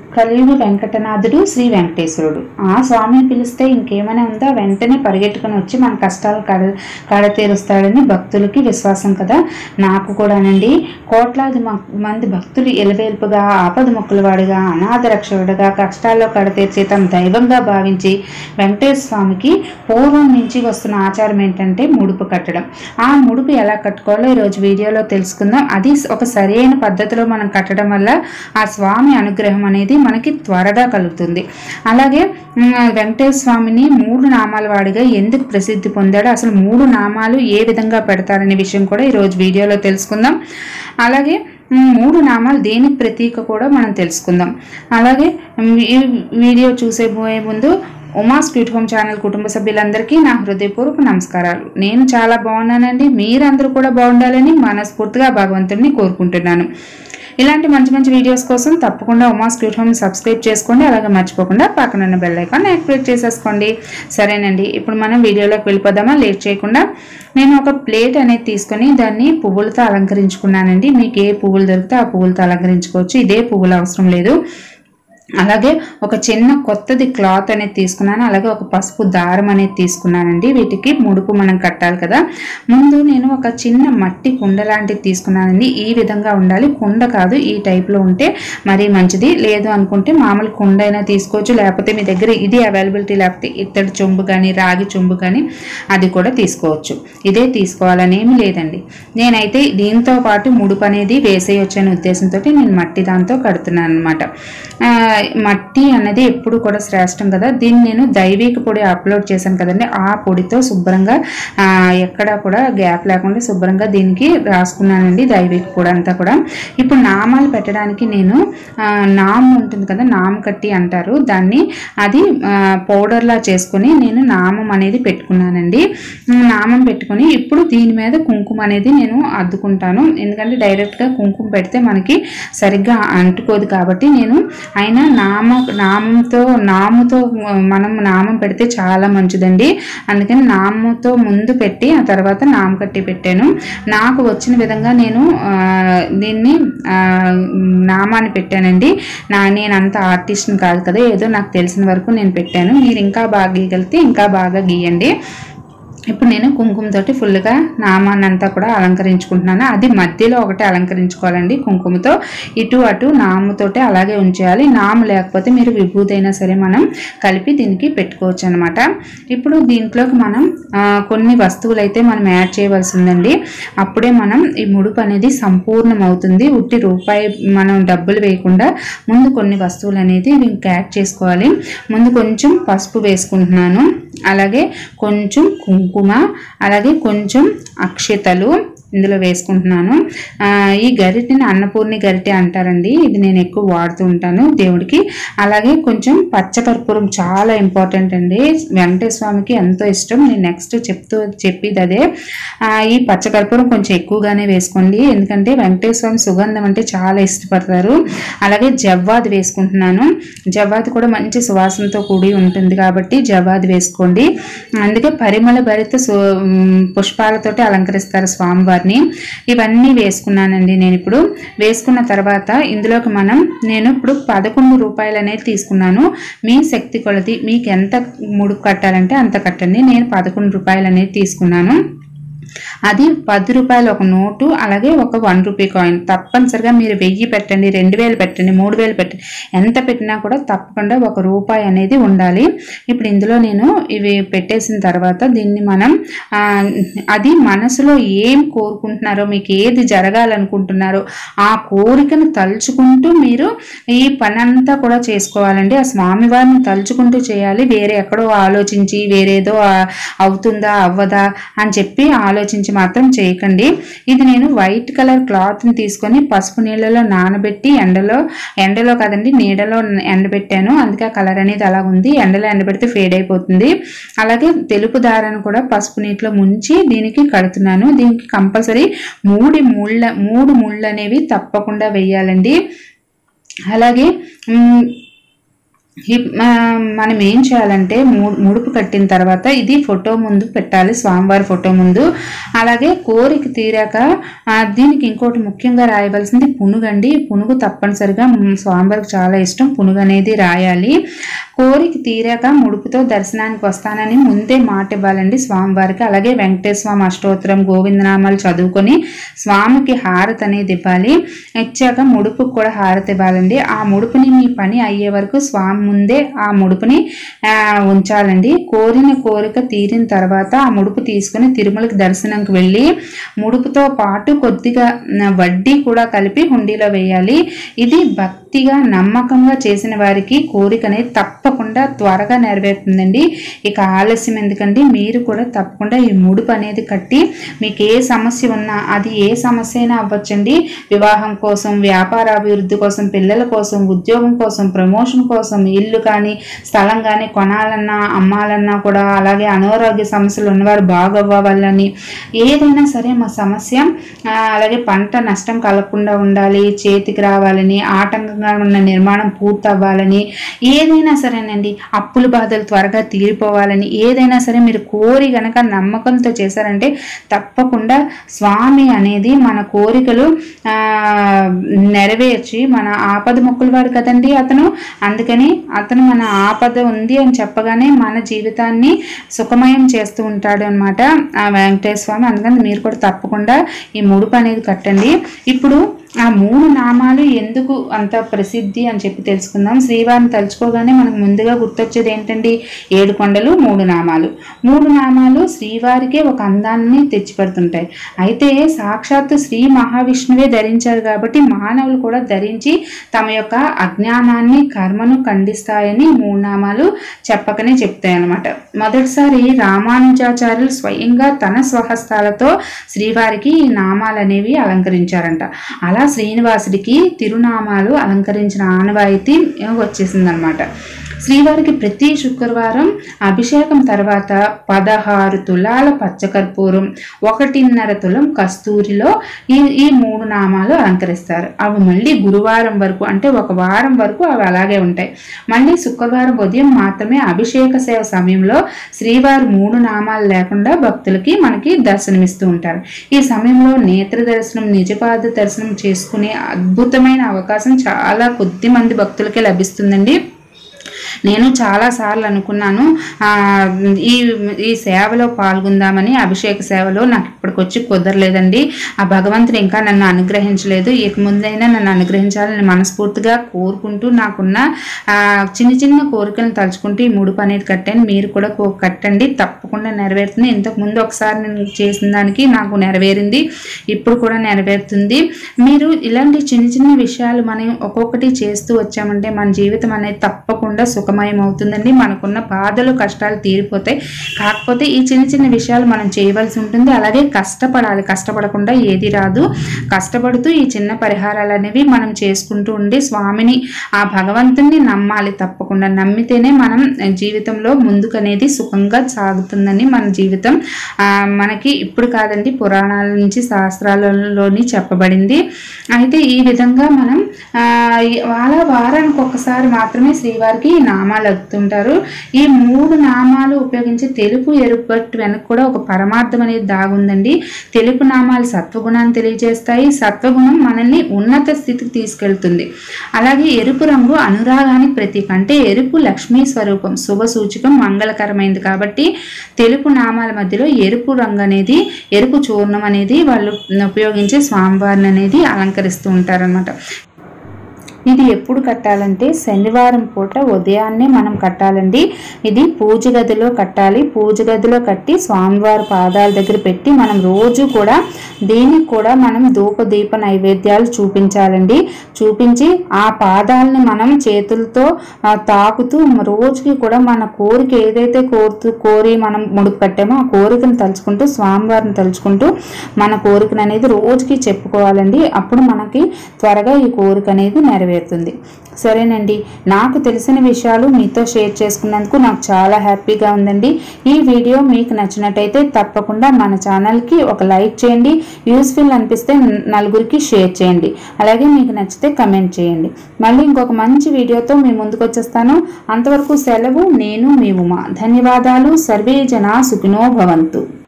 కలియుగ వెంకటనాథుడు శ్రీ వెంకటేశ్వరుడు ఆ స్వామిని పిలిస్తే ఇంకేమైనా ఉందా వెంటనే పరిగెట్టుకుని వచ్చి మన కష్టాలు కడ కడతీరుస్తాడని భక్తులకి విశ్వాసం కదా నాకు కూడానండి కోట్లాది మ- మంది భక్తులు ఎలవేల్పుగా ఆపద మొక్కులవాడిగా అనాథ రక్షకుడుగా కష్టాల్లో కడతీర్చి తమ దైవంగా భావించి వెంకటేశ్వర స్వామికి పూర్వం నుంచి వస్తున్న ఆచారం ఏంటంటే ముడుపు కట్టడం ఆ ముడుపు ఎలా కట్టుకోవాలో ఈరోజు వీడియోలో తెలుసుకుందాం అది ఒక సరైన పద్ధతిలో మనం కట్టడం వల్ల ఆ స్వామి అనుగ్రహం అనేది మనకి త్వరగా కలుగుతుంది అలాగే ఉమ్, వెంకటేశ్వర స్వామిని మూడు నామాల వాడిగా ఎందుకు ప్రసిద్ధి పొందాడో అసలు మూడు నామాలు ఏ విధంగా పెడతారనే విషయం కూడా ఈరోజు వీడియోలో తెలుసుకుందాం అలాగే ఉమ్, మూడు నామాలు దేనికి ప్రతీక కూడా మనం తెలుసుకుందాం అలాగే ఉమ్, ఈ వీడియో చూసే పోయే ముందు ఉమా స్వీట్ హోమ్ ఛానల్ కుటుంబ సభ్యులందరికీ నా హృదయపూర్వక నమస్కారాలు నేను చాలా బాగున్నానండి మీరందరూ కూడా బాగుండాలని మనస్ఫూర్తిగా భగవంతుడిని కోరుకుంటున్నాను ఇలాంటి మంచి మంచి వీడియోస్ కోసం తప్పకుండా ఉమా స్వీట్ హోమ్ సబ్స్క్రైబ్ చేసుకోండి అలాగే మర్చిపోకుండా పక్కన ఉన్న బెల్ ఐకాన్ యాక్టివేట్ చేసేసుకోండి సరేనండి ఇప్పుడు మనం వీడియోలోకి వెళ్ళిపోదామా లేట్ చేయకుండా నేను ఒక ప్లేట్ అనేది తీసుకొని దాన్ని పువ్వులతో అలంకరించుకున్నానండి మీకు ఏ పువ్వులు దొరికితే ఆ పువ్వులతో అలంకరించుకోవచ్చు ఇదే పువ్వులు అవసరం లేదు అలాగే ఒక చిన్న కొత్తది క్లాత్ అనేది తీసుకున్నాను అలాగే ఒక పసుపు దారం అనేది తీసుకున్నానండి వీటికి ముడుపు మనం కట్టాలి కదా ముందు నేను ఒక చిన్న మట్టి కుండ లాంటిది తీసుకున్నానండి ఈ విధంగా ఉండాలి కుండ కాదు ఈ టైప్లో ఉంటే మరీ మంచిది లేదు అనుకుంటే మామూలు కుండ అయినా తీసుకోవచ్చు లేకపోతే మీ దగ్గర ఇది అవైలబిలిటీ లేకపోతే ఇత్తడి చెంబు కానీ రాగి చెంబు కానీ అది కూడా తీసుకోవచ్చు ఇదే తీసుకోవాలని ఏమి లేదండి నేనైతే దీంతో పాటు ముడుపు అనేది వేసేయొచ్చు అనే ఉద్దేశంతో నేను మట్టి దాంతో కడుతున్నాను అనమాట మట్టి అన్నది ఎప్పుడు కూడా శ్రేష్టం కదా దీన్ని నేను దైవిక పొడి అప్లోడ్ చేశాను కదండి ఆ పొడితో శుభ్రంగా ఆ, ఎక్కడా కూడా గ్యాప్ లేకుండా శుభ్రంగా దీనికి రాసుకున్నానండి దైవిక పొడి అంతా కూడా ఇప్పుడు నామాలు పెట్టడానికి నేను ఆ, నామ్ ఉంటుంది కదా నామ కట్టి అంటారు దాన్ని అది ఆ, పౌడర్లా చేసుకొని నేను నామం అనేది పెట్టుకున్నానండి ఉమ్, నామం పెట్టుకొని ఇప్పుడు దీని మీద కుంకుమ అనేది నేను అద్దుకుంటాను ఎందుకంటే డైరెక్ట్గా కుంకుమ పెడితే మనకి సరిగ్గా అంటుకోదు కాబట్టి నేను అయినా నామ నామంతో నాముతో మనం నామం పెడితే చాలా మంచిదండి అందుకని నామంతో ముందు పెట్టి ఆ తర్వాత నామ కట్టి పెట్టాను నాకు వచ్చిన విధంగా నేను ఆ, దీన్ని ఆ, నామాన్ని పెట్టానండి నా నేను అంత ఆర్టిస్ట్ని కాదు కదా ఏదో నాకు తెలిసిన వరకు నేను పెట్టాను మీరు ఇంకా బాగా గీయగలిగితే ఇంకా బాగా గీయండి ఇప్పుడు నేను కుంకుమతోటి ఫుల్గా నామాన్ని అంతా కూడా అలంకరించుకుంటున్నాను అది మధ్యలో ఒకటి అలంకరించుకోవాలండి కుంకుమతో ఇటు అటు నాముతోటి అలాగే ఉంచేయాలి నాము లేకపోతే మీరు విభూతి అయినా సరే మనం కలిపి దీనికి పెట్టుకోవచ్చు అనమాట ఇప్పుడు దీంట్లోకి మనం ఆ, కొన్ని వస్తువులు అయితే మనం యాడ్ చేయవలసి ఉందండి అప్పుడే మనం ఈ ముడుపు అనేది సంపూర్ణం అవుతుంది ఉట్టి రూపాయి మనం డబ్బులు వేయకుండా ముందు కొన్ని వస్తువులు అనేది దీనికి యాడ్ చేసుకోవాలి ముందు కొంచెం పసుపు వేసుకుంటున్నాను అలాగే కొంచెం కుంకుమ అలాగే కొంచెం అక్షతలు ఇందులో వేసుకుంటున్నాను ఆ, ఈ గరిటెని అన్నపూర్ణి గరిటె అంటారండి ఇది నేను ఎక్కువ వాడుతూ ఉంటాను దేవుడికి అలాగే కొంచెం పచ్చకర్పూరం చాలా ఇంపార్టెంట్ అండి వెంకటేశ్వర స్వామికి ఎంతో ఇష్టం నేను నెక్స్ట్ చెప్తూ చెప్పేది అదే ఆ, ఈ పచ్చకర్పూరం కొంచెం ఎక్కువగానే వేసుకోండి ఎందుకంటే వెంకటేశ్వర స్వామి సుగంధం అంటే చాలా ఇష్టపడతారు అలాగే జవ్వాది వేసుకుంటున్నాను జవ్వాది కూడా మంచి సువాసనతో కూడి ఉంటుంది కాబట్టి జవ్వాది వేసుకోండి అందుకే పరిమళ భరిత సు ఉమ్, పుష్పాలతోటి అలంకరిస్తారు స్వామివారిని ఇవన్నీ వేసుకున్నానండి నేను ఇప్పుడు వేసుకున్న తర్వాత ఇందులోకి మనం నేను ఇప్పుడు పదకొండు రూపాయలు అనేది తీసుకున్నాను మీ శక్తి కొలది మీకు ఎంత ముడుపు కట్టాలంటే అంత కట్టండి నేను పదకొండు రూపాయలు అనేది తీసుకున్నాను అది పది రూపాయలు ఒక నోటు అలాగే ఒక వన్ రూపీ కాయిన్ తప్పనిసరిగా మీరు వెయ్యి పెట్టండి రెండు వేలు పెట్టండి మూడు వేలు పెట్టండి ఎంత పెట్టినా కూడా తప్పకుండా ఒక రూపాయి అనేది ఉండాలి ఇప్పుడు ఇందులో నేను ఇవి పెట్టేసిన తర్వాత దీన్ని మనం ఆ, అది మనసులో ఏం కోరుకుంటున్నారో మీకు ఏది జరగాలనుకుంటున్నారో ఆ కోరికను తలుచుకుంటూ మీరు ఈ పని అంతా కూడా చేసుకోవాలండి ఆ స్వామివారిని తలుచుకుంటూ చేయాలి వేరే ఎక్కడో ఆలోచించి వేరేదో ఆ, అవుతుందా అవ్వదా అని చెప్పి ఆలోచించి మాత్రం చేయకండి ఇది నేను వైట్ కలర్ క్లాత్ని తీసుకొని పసుపు నీళ్ళలో నానబెట్టి ఎండలో ఎండలో కదండి నీడలో ఎండబెట్టాను అందుకే ఆ కలర్ అనేది అలా ఉంది ఎండలో ఎండబెడితే ఫేడ్ అయిపోతుంది అలాగే తెలుపు దారాన్ని కూడా పసుపు నీటిలో ముంచి దీనికి కడుతున్నాను దీనికి కంపల్సరీ మూడు ముళ్ళ మూడు ముళ్ళు అనేవి తప్పకుండా వేయాలండి అలాగే మ్, ఈ ఆ, మనం ఏం చేయాలంటే ము- ముడుపు కట్టిన తర్వాత ఇది ఫోటో ముందు పెట్టాలి స్వామివారి ఫోటో ముందు అలాగే కోరిక తీరాక ఆ, దీనికి ఇంకోటి ముఖ్యంగా రాయవలసింది పునుగండి పునుగు తప్పనిసరిగా మ్, స్వామివారికి చాలా ఇష్టం పునుగు అనేది రాయాలి కోరిక తీరాక ముడుపుతో దర్శనానికి వస్తానని ముందే మాట ఇవ్వాలండి స్వామివారికి అలాగే వెంకటేశ్వర స్వామి అష్టోత్తరం గోవిందనామాలు చదువుకొని స్వామికి హారతి అనేది ఇవ్వాలి ఇచ్చాక ముడుపుకు కూడా హారతి ఇవ్వాలండి ఆ ముడుపుని మీ పని అయ్యే వరకు స్వామి ముందే ఆ ముడుపుని ఆ, ఉంచాలండి కోరిన కోరిక తీరిన తర్వాత ఆ ముడుపు తీసుకుని తిరుమలకి దర్శనంకి వెళ్ళి ముడుపుతో పాటు కొద్దిగా న, వడ్డీ కూడా కలిపి హుండీలో వేయాలి ఇది భక్తిగా నమ్మకంగా చేసిన వారికి కోరిక అనేది తప్పకుండా త్వరగా నెరవేరుతుందండి ఇక ఆలస్యం ఎందుకండి మీరు కూడా తప్పకుండా ఈ ముడుపు అనేది కట్టి మీకు ఏ సమస్య ఉన్నా అది ఏ సమస్య అయినా అవ్వచ్చండి వివాహం కోసం వ్యాపార అభివృద్ధి కోసం పిల్లల కోసం ఉద్యోగం కోసం ప్రమోషన్ కోసం ఇల్లు కానీ స్థలం కానీ కొనాలన్నా అమ్మాలన్నా కూడా అలాగే అనారోగ్య సమస్యలు ఉన్నవారు బాగవ్వాలని ఏదైనా సరే మా సమస్య ఆ, అలాగే పంట నష్టం కలగకుండా ఉండాలి చేతికి రావాలని ఆటంకంగా ఉన్న నిర్మాణం పూర్తి అవ్వాలని ఏదైనా సరేనండి అప్పుల బాధలు త్వరగా తీరిపోవాలని ఏదైనా సరే మీరు కోరి గనక నమ్మకంతో చేశారంటే తప్పకుండా స్వామి అనేది మన కోరికలు ఆ, నెరవేర్చి మన ఆపద మొక్కులు వాడు కదండి అతను అందుకని అతను మన ఆపద ఉంది అని చెప్పగానే మన జీవితాన్ని సుఖమయం చేస్తూ ఉంటాడు అనమాట ఆ వెంకటేశ్వర స్వామి అందుకని మీరు కూడా తప్పకుండా ఈ ముడుపు అనేది కట్టండి ఇప్పుడు ఆ మూడు నామాలు ఎందుకు అంత ప్రసిద్ధి అని చెప్పి తెలుసుకుందాం శ్రీవారిని తలుచుకోగానే మనకు ముందుగా గుర్తొచ్చేది ఏంటండి ఏడు కొండలు మూడు నామాలు మూడు నామాలు శ్రీవారికే ఒక అందాన్ని తెచ్చిపెడుతుంటాయి అయితే సాక్షాత్తు శ్రీ మహావిష్ణువే ధరించారు కాబట్టి మానవులు కూడా ధరించి తమ యొక్క అజ్ఞానాన్ని కర్మను ఖండిస్తాయని ఈ మూడు నామాలు చెప్పకనే చెప్తాయి అన్నమాట మొదటిసారి రామానుజాచార్యులు స్వయంగా తన స్వహస్తాలతో శ్రీవారికి ఈ నామాలు అనేవి అలంకరించారంట అలా శ్రీనివాసుడికి తిరునామాలు అలంకరించిన ఆనవాయితీ వచ్చేసిందనమాట శ్రీవారికి ప్రతి శుక్రవారం అభిషేకం తర్వాత పదహారు తులాల పచ్చకర్పూరం ఒకటిన్నర తులం కస్తూరిలో ఈ ఈ మూడు నామాలు అలంకరిస్తారు అవి మళ్ళీ గురువారం వరకు అంటే ఒక వారం వరకు అవి అలాగే ఉంటాయి మళ్ళీ శుక్రవారం ఉదయం మాత్రమే అభిషేక సేవ సమయంలో శ్రీవారి మూడు నామాలు లేకుండా భక్తులకి మనకి దర్శనమిస్తూ ఉంటారు ఈ సమయంలో నేత్ర దర్శనం నిజపాద దర్శనం చేసుకునే అద్భుతమైన అవకాశం చాలా కొద్ది మంది భక్తులకే లభిస్తుందండి నేను చాలా సార్లు అనుకున్నాను ఆ, ఈ ఈ సేవలో పాల్గొందామని అభిషేక సేవలో నాకు ఇప్పటికొచ్చి కుదరలేదండి ఆ భగవంతుడు ఇంకా నన్ను అనుగ్రహించలేదు ఇక ముందైనా నన్ను అనుగ్రహించాలని మనస్ఫూర్తిగా కోరుకుంటూ నాకున్న ఆ, చిన్న చిన్న కోరికలను తలుచుకుంటూ ఈ ముడుపు అనేది కట్టాను మీరు కూడా కో- కట్టండి తప్పకుండా నెరవేరుతుంది ఇంతకు ముందు ఒకసారి నేను చేసిన దానికి నాకు నెరవేరింది ఇప్పుడు కూడా నెరవేరుతుంది మీరు ఇలాంటి చిన్న చిన్న విషయాలు మనం ఒక్కొక్కటి చేస్తూ వచ్చామంటే మన జీవితం అనేది తప్పకుండా సుఖమయం అవుతుందండి మనకున్న బాధలు కష్టాలు తీరిపోతాయి కాకపోతే ఈ చిన్న చిన్న విషయాలు మనం చేయవలసి ఉంటుంది అలాగే కష్టపడాలి కష్టపడకుండా ఏది రాదు కష్టపడుతూ ఈ చిన్న పరిహారాలు అనేవి మనం చేసుకుంటూ ఉండి స్వామిని ఆ భగవంతుని నమ్మాలి తప్పకుండా నమ్మితేనే మనం జీవితంలో ముందుకు అనేది సుఖంగా సాగుతుందని మన జీవితం ఆ, మనకి ఇప్పుడు కాదండి పురాణాల నుంచి శాస్త్రాలలోని చెప్పబడింది అయితే ఈ విధంగా మనం ఆ, ఈ- అలా వారానికి ఒకసారి మాత్రమే శ్రీవారికి ఈ నామాలు అద్దుతుంటారు ఈ మూడు నామాలు ఉపయోగించి తెలుపు ఎరుపు బట్టి వెనక కూడా ఒక పరమార్థం అనేది దాగుందండి తెలుపు నామాలు సత్వగుణాన్ని తెలియజేస్తాయి సత్వగుణం మనల్ని ఉన్నత స్థితికి తీసుకెళ్తుంది అలాగే ఎరుపు రంగు అనురాగానికి ప్రతీక అంటే ఎరుపు లక్ష్మీ స్వరూపం శుభ సూచకం మంగళకరమైనది కాబట్టి తెలుపు నామాల మధ్యలో ఎరుపు రంగు అనేది ఎరుపు చూర్ణం అనేది వాళ్ళు ఉపయోగించి స్వామివారిని అనేది అలంకరిస్తూ ఉంటారనమాట ఇది ఎప్పుడు కట్టాలంటే శనివారం పూట ఉదయాన్నే మనం కట్టాలండి ఇది పూజ గదిలో కట్టాలి పూజ గదిలో కట్టి స్వామివారి పాదాల దగ్గర పెట్టి మనం రోజు కూడా దీనికి కూడా మనం ధూప దీప నైవేద్యాలు చూపించాలండి చూపించి ఆ పాదాలని మనం చేతులతో ఆ, తాకుతూ రోజుకి కూడా మన కోరిక ఏదైతే కోరుతూ కోరి మనం ముడుపు కట్టామో ఆ కోరికను తలుచుకుంటూ స్వామివారిని తలుచుకుంటూ మన కోరికను అనేది రోజుకి చెప్పుకోవాలండి అప్పుడు మనకి త్వరగా ఈ కోరిక అనేది నెరవేరుతుంది నెరవేరుతుంది సరేనండి నాకు తెలిసిన విషయాలు మీతో షేర్ చేసుకున్నందుకు నాకు చాలా హ్యాపీగా ఉందండి ఈ వీడియో మీకు నచ్చినట్టయితే తప్పకుండా మన ఛానల్కి ఒక లైక్ చేయండి యూస్ఫుల్ అనిపిస్తే నలుగురికి షేర్ చేయండి అలాగే మీకు నచ్చితే కమెంట్ చేయండి మళ్ళీ ఇంకొక మంచి వీడియోతో మీ ముందుకు వచ్చేస్తాను అంతవరకు సెలవు నేను మీ ఉమా ధన్యవాదాలు సర్వే జన సుఖినో భవంతు